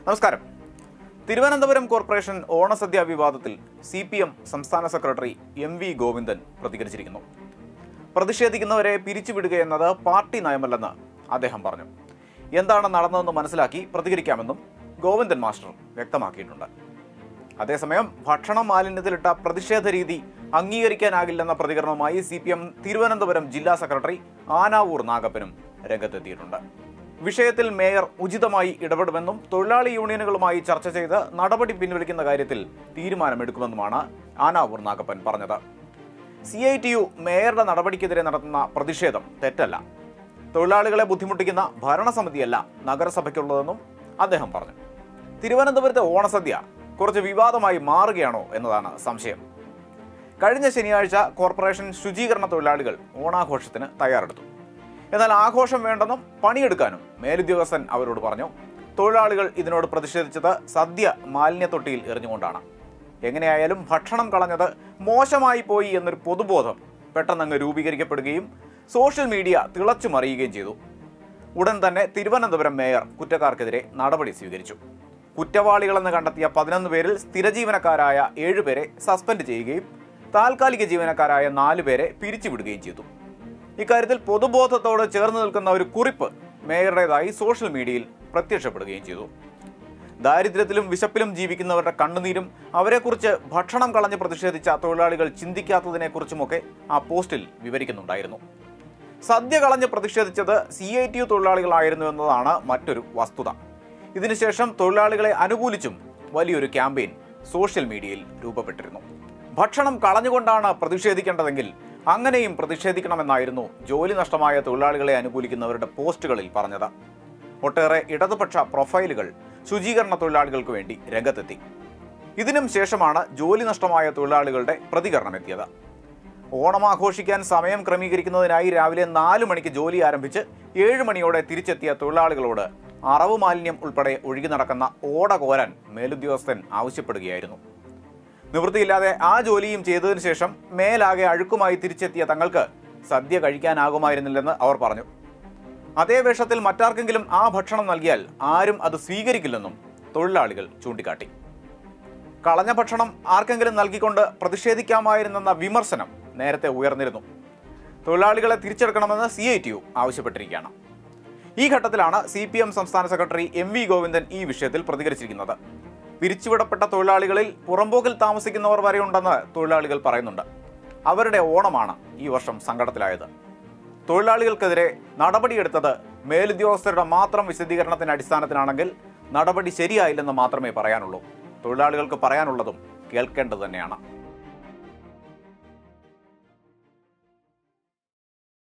നമസ്കാരം തിരുവനന്തപുരം കോർപ്പറേഷൻ ഓണസദ്യ വിവാദത്തിൽ സി പി എം സംസ്ഥാന സെക്രട്ടറി എം വി ഗോവിന്ദൻ പ്രതികരിച്ചിരിക്കുന്നു പ്രതിഷേധിക്കുന്നവരെ പിരിച്ചുവിടുകയെന്നത് പാർട്ടി നയമല്ലെന്ന് അദ്ദേഹം പറഞ്ഞു എന്താണ് നടന്നതെന്ന് മനസ്സിലാക്കി പ്രതികരിക്കാമെന്നും ഗോവിന്ദൻ മാസ്റ്റർ വ്യക്തമാക്കിയിട്ടുണ്ട് അതേസമയം ഭക്ഷണ മാലിന്യത്തിലിട്ട പ്രതിഷേധ രീതി അംഗീകരിക്കാനാകില്ലെന്ന പ്രതികരണവുമായി സി പി എം തിരുവനന്തപുരം ജില്ലാ സെക്രട്ടറി ആനാവൂർ നാഗപ്പനും രംഗത്തെത്തിയിട്ടുണ്ട് വിഷയത്തിൽ മേയർ ഉചിതമായി ഇടപെടുമെന്നും തൊഴിലാളി യൂണിയനുകളുമായി ചർച്ച ചെയ്ത് നടപടി പിൻവലിക്കുന്ന കാര്യത്തിൽ തീരുമാനമെടുക്കുമെന്നുമാണ് ആനാവൂർ നാഗപ്പൻ പറഞ്ഞത് സി ഐ ടി യു മേയറുടെ നടപടിക്കെതിരെ നടത്തുന്ന പ്രതിഷേധം തെറ്റല്ല തൊഴിലാളികളെ ബുദ്ധിമുട്ടിക്കുന്ന ഭരണസമിതിയല്ല നഗരസഭയ്ക്കുള്ളതെന്നും അദ്ദേഹം പറഞ്ഞു തിരുവനന്തപുരത്തെ ഓണസദ്യ കുറച്ച് വിവാദമായി മാറുകയാണോ എന്നതാണ് സംശയം കഴിഞ്ഞ ശനിയാഴ്ച കോർപ്പറേഷൻ ശുചീകരണ തൊഴിലാളികൾ ഓണാഘോഷത്തിന് തയ്യാറെടുത്തു എന്നാൽ ആഘോഷം വേണ്ടെന്നും പണിയെടുക്കാനും മേലുദ്യോഗസ്ഥൻ അവരോട് പറഞ്ഞു തൊഴിലാളികൾ ഇതിനോട് പ്രതിഷേധിച്ചത് സദ്യ മാലിന്യത്തൊട്ടിയിൽ എറിഞ്ഞുകൊണ്ടാണ് എങ്ങനെയായാലും ഭക്ഷണം കളഞ്ഞത് മോശമായി പോയി എന്നൊരു പൊതുബോധം പെട്ടെന്നങ്ങ് രൂപീകരിക്കപ്പെടുകയും സോഷ്യൽ മീഡിയ തിളച്ചു മറിയുകയും ചെയ്തു ഉടൻ തന്നെ തിരുവനന്തപുരം മേയർ കുറ്റക്കാർക്കെതിരെ നടപടി സ്വീകരിച്ചു കുറ്റവാളികളെന്ന് കണ്ടെത്തിയ പതിനൊന്ന് പേരിൽ സ്ഥിര ജീവനക്കാരായ ഏഴുപേരെ സസ്പെൻഡ് ചെയ്യുകയും താൽക്കാലിക ജീവനക്കാരായ നാലുപേരെ പിരിച്ചുവിടുകയും ചെയ്തു ഇക്കാര്യത്തിൽ പൊതുബോധത്തോട് ചേർന്ന് നിൽക്കുന്ന ഒരു കുറിപ്പ് മേയറുടേതായി സോഷ്യൽ മീഡിയയിൽ പ്രത്യക്ഷപ്പെടുകയും ചെയ്തു ദാരിദ്ര്യത്തിലും വിശപ്പിലും ജീവിക്കുന്നവരുടെ കണ്ണുനീരും അവരെക്കുറിച്ച് ഭക്ഷണം കളഞ്ഞ് പ്രതിഷേധിച്ച തൊഴിലാളികൾ ചിന്തിക്കാത്തതിനെക്കുറിച്ചുമൊക്കെ ആ പോസ്റ്റിൽ വിവരിക്കുന്നുണ്ടായിരുന്നു സദ്യ കളഞ്ഞ് പ്രതിഷേധിച്ചത് സി ഐ ടി യു തൊഴിലാളികളായിരുന്നു എന്നതാണ് മറ്റൊരു വസ്തുത ഇതിനുശേഷം തൊഴിലാളികളെ അനുകൂലിച്ചും വലിയൊരു ക്യാമ്പയിൻ സോഷ്യൽ മീഡിയയിൽ രൂപപ്പെട്ടിരുന്നു ഭക്ഷണം കളഞ്ഞുകൊണ്ടാണ് പ്രതിഷേധിക്കേണ്ടതെങ്കിൽ അങ്ങനെയും പ്രതിഷേധിക്കണമെന്നായിരുന്നു ജോലി നഷ്ടമായ തൊഴിലാളികളെ അനുകൂലിക്കുന്നവരുടെ പോസ്റ്റുകളിൽ പറഞ്ഞത് ഒട്ടേറെ ഇടതുപക്ഷ പ്രൊഫൈലുകൾ ശുചീകരണ തൊഴിലാളികൾക്ക് വേണ്ടി രംഗത്തെത്തി ഇതിനും ശേഷമാണ് ജോലി നഷ്ടമായ തൊഴിലാളികളുടെ പ്രതികരണമെത്തിയത് ഓണം ആഘോഷിക്കാൻ സമയം ക്രമീകരിക്കുന്നതിനായി രാവിലെ നാല് മണിക്ക് ജോലി ആരംഭിച്ച് ഏഴ് മണിയോടെ തിരിച്ചെത്തിയ തൊഴിലാളികളോട് അറവ് മാലിന്യം ഉൾപ്പെടെ ഒഴുകി നടക്കുന്ന ഓട കോരാൻ മേലുദ്യോഗസ്ഥൻ ആവശ്യപ്പെടുകയായിരുന്നു നിവൃത്തിയില്ലാതെ ആ ജോലിയും ചെയ്തതിനു ശേഷം മേലാകെ അഴുക്കുമായി തിരിച്ചെത്തിയ തങ്ങൾക്ക് സദ്യ കഴിക്കാനാകുമായിരുന്നില്ലെന്ന് അവർ പറഞ്ഞു അതേ വേഷത്തിൽ മറ്റാർക്കെങ്കിലും ആ ഭക്ഷണം നൽകിയാൽ ആരും അത് സ്വീകരിക്കില്ലെന്നും തൊഴിലാളികൾ ചൂണ്ടിക്കാട്ടി കളഞ്ഞ ഭക്ഷണം ആർക്കെങ്കിലും നൽകിക്കൊണ്ട് പ്രതിഷേധിക്കാമായിരുന്നെന്ന വിമർശനം നേരത്തെ ഉയർന്നിരുന്നു തൊഴിലാളികളെ തിരിച്ചെടുക്കണമെന്ന് സി ഐ ടി യു ആവശ്യപ്പെട്ടിരിക്കുകയാണ് ഈ ഘട്ടത്തിലാണ് സി പി എം സംസ്ഥാന സെക്രട്ടറി എം വി ഗോവിന്ദൻ ഈ വിഷയത്തിൽ പ്രതികരിച്ചിരിക്കുന്നത് പിരിച്ചുവിടപ്പെട്ട തൊഴിലാളികളിൽ പുറമ്പോക്കിൽ താമസിക്കുന്നവർ വരെയുണ്ടെന്ന് തൊഴിലാളികൾ പറയുന്നുണ്ട് അവരുടെ ഓണമാണ് ഈ വർഷം സങ്കടത്തിലായത് തൊഴിലാളികൾക്കെതിരെ നടപടിയെടുത്തത് മേലുദ്യോഗസ്ഥരുടെ മാത്രം വിശദീകരണത്തിന്റെ അടിസ്ഥാനത്തിലാണെങ്കിൽ നടപടി ശരിയായില്ലെന്ന് മാത്രമേ പറയാനുള്ളൂ തൊഴിലാളികൾക്ക് പറയാനുള്ളതും കേൾക്കേണ്ടത് തന്നെയാണ്